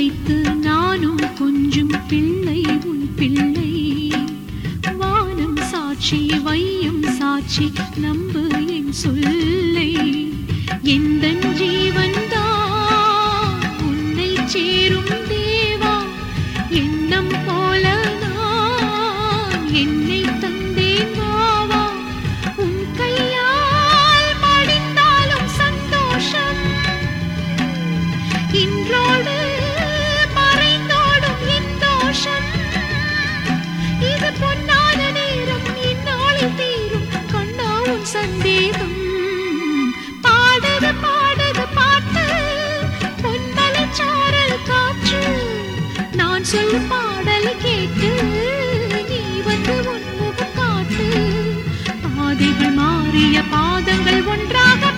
வைத்து நானும் கொஞ்சம் பிள்ளை உன் பிள்ளை வானம் சாட்சி வையம் சாட்சி நம்பு என் சொல்லை எந்த ஜீவன் தான் உன்னை சேரும் தேவா எண்ணம் போல நான் என்னை தந்தேன் வாவா உன் கையால் மடிந்தாலும் சந்தோஷம் இன்றோடு மறைந்தோடும் என் தோஷம் இது பொன்னான நேரம் இந்நாளில் தீரும் கண்ணா உன் சந்தேகம் பாடுது பாடுது பாட்டு பொன்மலைச்சாரல் காற்று நான் சொல்லும் பாடலை கேட்டு நீ வந்து உன்முகம் காட்டு பாதைகள் மாறிய பாதங்கள் ஒன்றாக